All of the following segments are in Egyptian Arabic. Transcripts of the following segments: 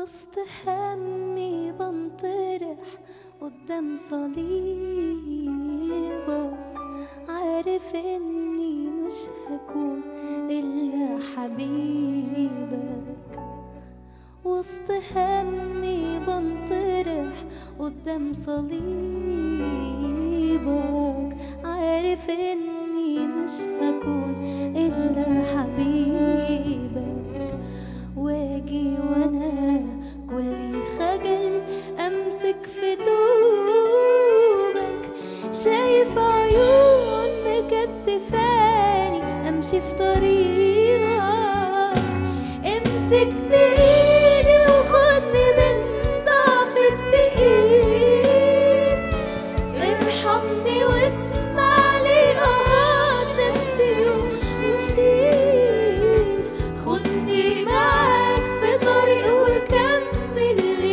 وسط همي بنطرح قدام صليبك عارف اني مش هكون الا حبيبك وسط همي بنطرح قدام صليبك عارف اني مش هكون الا حبيبك واجي وانا كل خجل امسك في توبك شايف عيون مكتفاني امشي في طريقك امسك بايدي وخدني من ضعف التقيل ارحمني واسمع لي اهات نفسي وشيل خدني معاك في طريق وكمل لي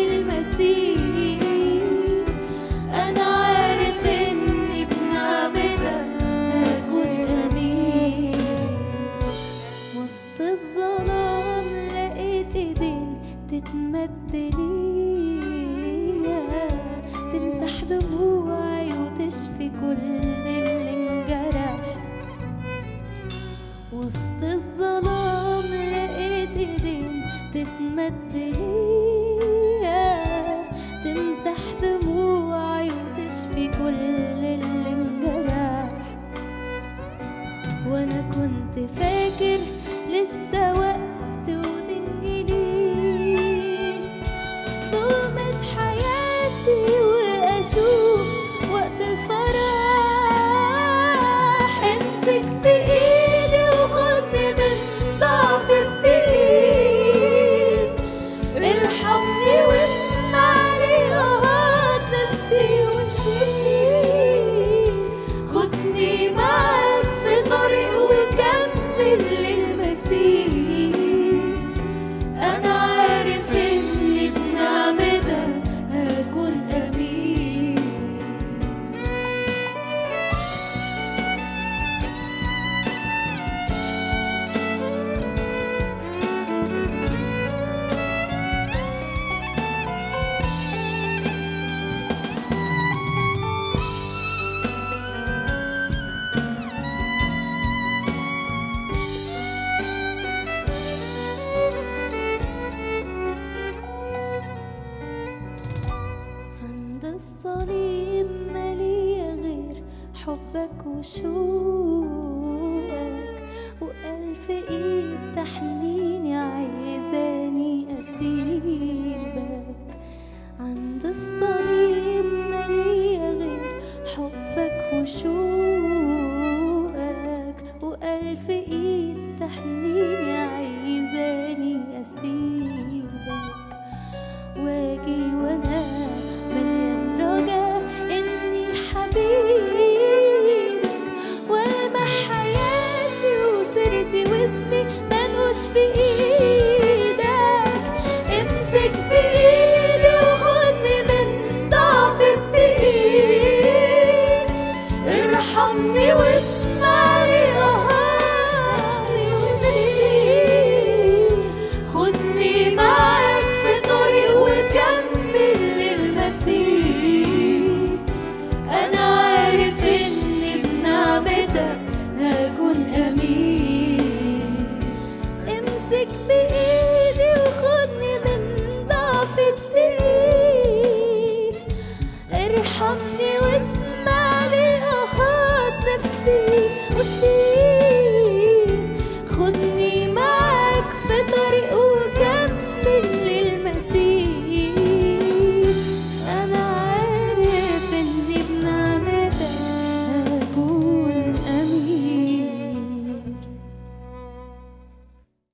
المسير انا عارف اني بنعمتك هكون امين وسط الظلام لقيت ايدين تتمد ليا تمسح دموعي وتشفي كل اللي انجرح وسط الظلام لقيت ايدين تتمد ليا تمسح دموعي وتشفي كل اللي انجرح وانا كنت فاكر لسه وقت وتنجلي ظلمت حياتي واشوف وقت الفرح امسك في ايدي وخدني من ضعف التقيل ارحمني واسمع لي اهات نفسي وشوشي خدني معاك في طريق وكمل للمسير انا عارف اني بنعمتك هكون امين عند الصليب مالية غير حبك وشوقك وألف إيد تحنيني عايزاني أسيبك عند الصليب مالية غير حبك وشوقك وألف إيد تحنيني عايزاني أسيبك واجي وانا مليان رجا اني حبيبك والمح حياتي وسيرتي واسمي ملوش في ايدك امسك بايدي وخدني من ضعف التقيل ارحمني